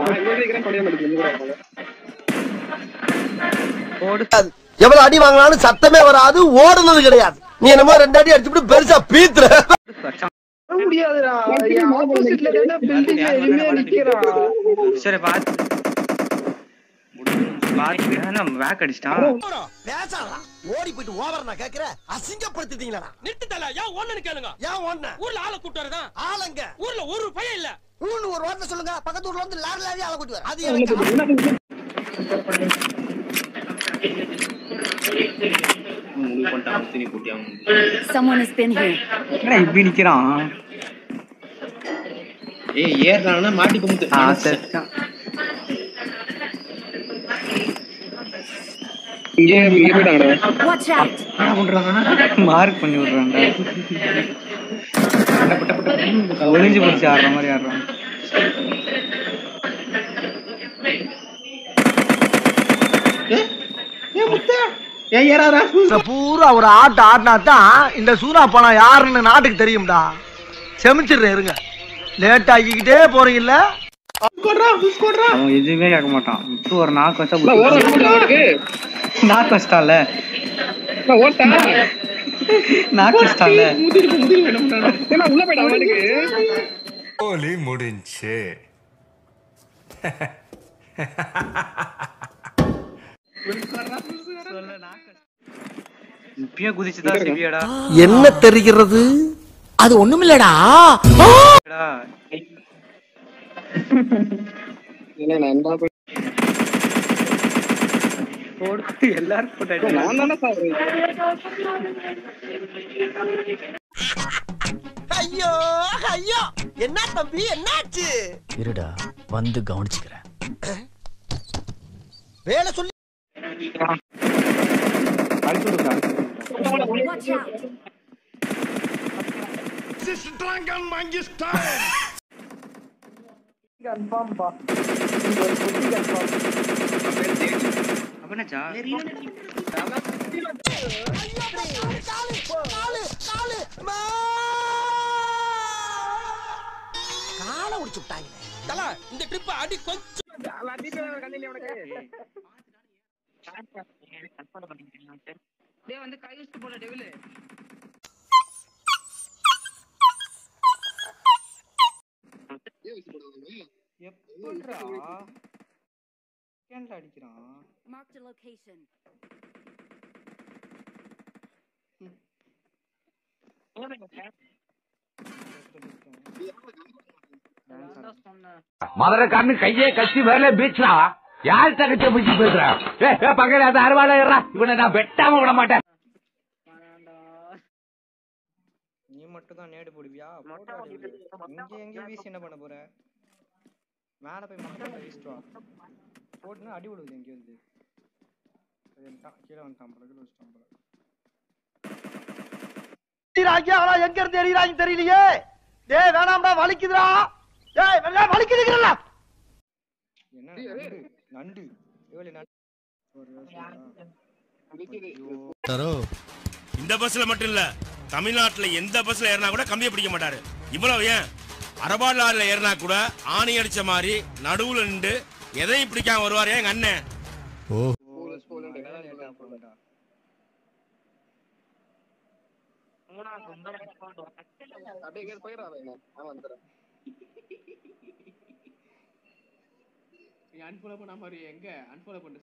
எவ்வளவு அடி வாங்கினாலும் சத்தமே வராது ஓடுனது கிடையாது நீ என்னமோ ரெண்டு அடி அடிச்சுட்டு பெருசா பீத்துற முடியாதுடா என் ஆப்போசிட்ல ரெண்டா பில்டிங்ல எதுவுமே நிக்கிறான் சரி பாத்து பாத்து நம்ம வேக் அடிச்சிட்டான் பேசாதா ஓடி போயிட்டு ஓவர் நான் கேக்குற அசிங்கப்படுத்திட்டீங்களா நிறுத்திட்டல ஏன் ஒண்ணுன்னு கேளுங்க ஏன் ஒண்ணு ஊர்ல ஆளை கூட்டு வரதான் ஆளுங்க ஊர்ல ஒரு பையன் இல்ல ஊன்னு ஒரு வார்த்தை சொல்லுங்க பக்கத்து ஊர்ல வந்து லாரி லாரி ஆள கூட்டி வர அது எனக்கு Someone has been here. என்ன இப்படி நிக்கிறான் ஏய் ஏறானா மாட்டி போமுத்து ஆ செத்தான் இங்கே இங்க போயிட்டாங்கடா Watch out! என்ன பண்றாங்க மார்க் பண்ணி விடுறாங்க ஒளிஞ்சு பிடிச்சி ஆடுற மாதிரி ஆடுறான் ஏய் ஏறாரா இந்த பூரா ஒரு ஆட்டு ஆடினா தான் இந்த சூனா பணம் யாருன்னு நாட்டுக்கு தெரியும்டா செமிச்சிடுறேன் இருங்க லேட் ஆக்கிக்கிட்டே போறீங்கல்ல அவன் எதுவுமே கேட்க மாட்டான் இப்போ ஒரு நாக்கு வச்சா நான் ஓட புடிச்சு- அவனுக்கு நாக்கு வச்சிட்டான்ல நான் ஓட்டேன் நாக்கு வச்சிட்டான்ல முதிரி முதிரி என்ன பண்றானோ ஏன்னா உள்ள போயிட்டான் அவனுக்கு போலி முடிஞ்சு இப்பயே குதிச்சுதான் சிவியாடா என்ன தெரிகிறது அது ஒண்ணுமில்லடா என்ன நான் தான் போய் போட்டு எல்லாரும் போட்டு அடி. நான் தானே சாப்பிடுறேன் ஐயோ ஐயோ என்ன தம்பி என்னாச்சு இருடா வந்து கவனிச்சுக்கிறேன் வேலை சொல்லி Watch out! அப்படின்னாச்சா காலை உடிச்சு விட்டாங்க தல இந்த ட்ரிப் அடி கொஞ்சம் டேய் வந்து கை வச்சு போல டெவிலு எப்படிடா செகண்ட்ல அடிக்கிறான் Marked a location. மதுரைக்காரனு கையே கட்டி வரல பீச்சா யார் தகச்ச பிடிச்சி பேசுற ஏ பக்கத்துல அது அறுவாலை இவனை நான் வெட்டாம விட மாட்டேன் நீ மட்டும் தான் நேடு போடுவியா போடா டேய். இங்க எங்க வீசி என்ன பண்ண போற மேல போய் மக்கள் வீசிட்டு வா போட்டுனா அடி விடுது எங்க வந்து வந்துட்டான் கீழே வந்துட்டான் போல கீழே வச்சுட்டான் போல எறிகிறாங்க ஆனா எங்க இருந்து எறிகிறாங்க தெரியலையே டேய் வேணாம்டா வலிக்குதுடா டேய் வெள்ளை வலிக்குதுங்கறல என்ன நண்டு நண்டு இவளி நண்டு ஒரு யோசனையா? ஐயோ. இந்த பஸ்ல மட்டும் இல்ல தமிழ்நாட்டுல எந்த பஸ்ல ஏறினா கூட கம்பியை பிடிக்க மாட்டாரு இவ்வளவு ஏன் அரபாடு லாரில ஏறினா கூட ஆணி அடிச்ச மாதிரி நடுவுல நின்று எதையும் பிடிக்காம வருவாரு எங்க அண்ணன் அதான் லேட்டா போகுதுடா. அப்படியே இங்க போயிடுறான் அவன் வந்துடுறேன் அன்ஃபாலோ பண்ணாம எங்க அன்ஃபாலோ பண்ணு